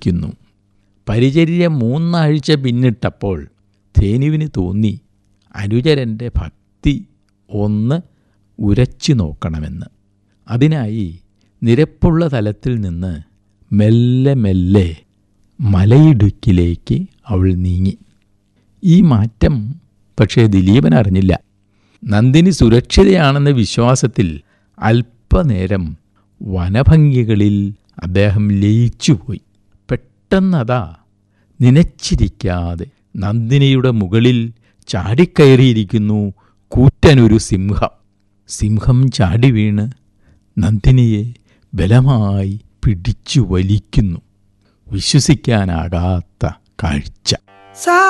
ഇരിക്കുന്നു പരിചര്യ മൂന്നാഴ്ച പിന്നിട്ടപ്പോൾ ധേനുവിന് തോന്നി അനുചരൻ്റെ ഭക്തി ഒന്ന് ഉരച്ചു നോക്കണമെന്ന് അതിനായി നിരപ്പുള്ള തലത്തിൽ നിന്ന് മെല്ലെ മെല്ലെ മലയിടുക്കിലേക്ക് അവൾ നീങ്ങി ഈ മാറ്റം പക്ഷേ ദിലീപൻ അറിഞ്ഞില്ല നന്ദിനി സുരക്ഷിതയാണെന്ന വിശ്വാസത്തിൽ അല്പനേരം വനഭംഗികളിൽ അദ്ദേഹം ലയിച്ചുപോയി പെട്ടെന്നതാ നനച്ചിരിക്കാതെ നന്ദിനിയുടെ മുകളിൽ ചാടിക്കയറിയിരിക്കുന്നു കൂറ്റനൊരു സിംഹം സിംഹം ചാടി വീണ് നന്ദിനിയെ ബലമായി പിടിച്ചു വലിക്കുന്നു വിശ്വസിക്കാനാകാത്ത കാഴ്ച സാ